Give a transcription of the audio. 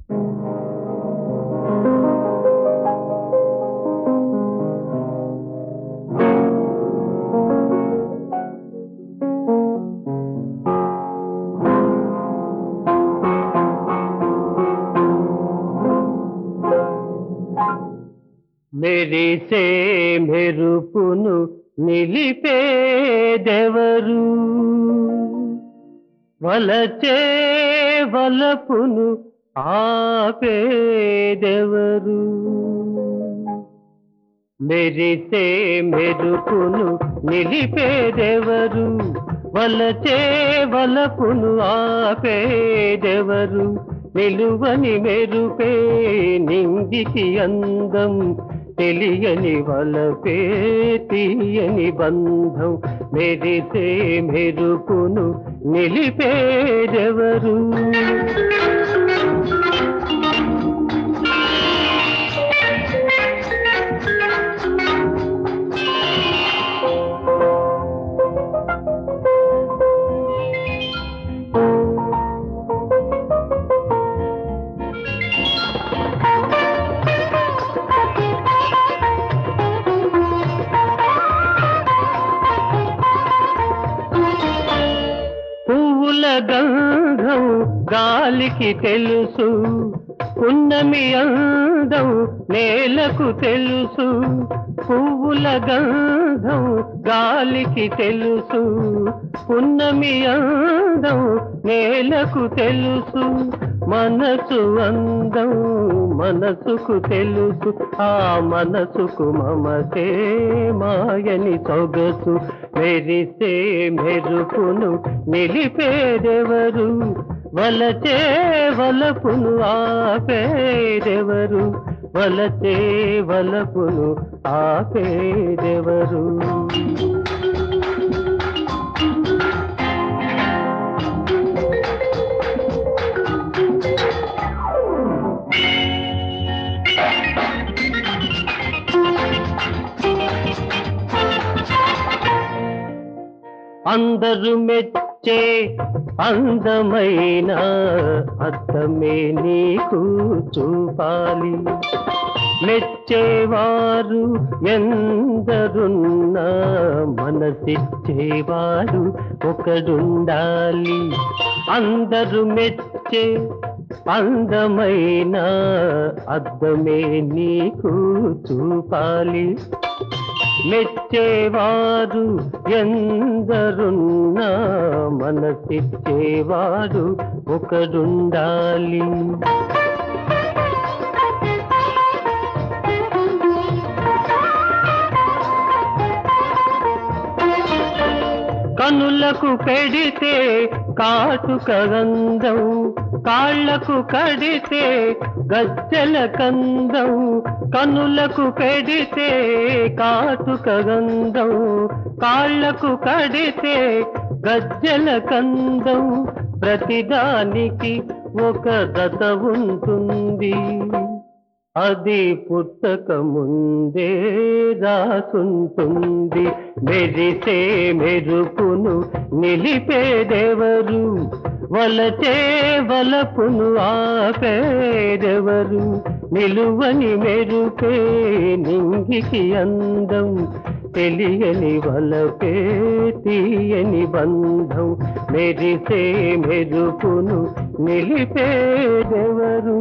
మెరిసే మెరుపును నిలిపేదెవరు వలచే వలపును ఆపేదెవరు మెరిసే మెరుపును నిలిపేదెవరు వలచే వలపును ఆపేదెవరు నిలువని మెరుపే నింగికి అందం తెలియని వలపే తీయని బంధం మెరిసే మెరుపును నిలిపేదెవరు పువ్వుల గంధం గాలికి తెలుసు పున్నమి అందం నేలకు తెలుసు పువ్వుల గంధం గాలికి తెలుసు పున్నమి అందం నేలకు తెలుసు మనసు అందం మనసుకు తెలుసు ఆ మనసుకు మమతే మాయని సొగసు మెరిసే మెరుపును నిలిపేదెవరు వలచే వలపును ఆపేదెవరు వలచే వలపును ఆపేదెవరు అందరు మెచ్చే అందమైన అర్థమే నీకు చూపాలి మెచ్చేవారు ఎందరున్నా మనసిచ్చేవాడు ఒకడుండాలి అందరు మెచ్చే అందమైన అర్థమే నీకు చూపాలి మెచ్చేవారు ఎందరున్నా మనసిచ్చేవారు ఒకడుండాలి కనులకు పెడితే కాటుక గంధం కాళ్లకు కడితే గజ్జల కందం కనులకు పెడితే కాటుక గంధం కాళ్లకు కడితే గజ్జల కందం ప్రతిదానికి ఒక దత ఉంటుంది అది పుట్టక ముందే రాసుంటుంది మెరిసే మెరుపును నిలిపేదెవరు వలచే వలపును ఆపేదెవరు నిలువని మెరుపే నింగికి అందం తెలియని వలపే తీయని బంధం మెరిసే మెరుపును నిలిపేదెవరు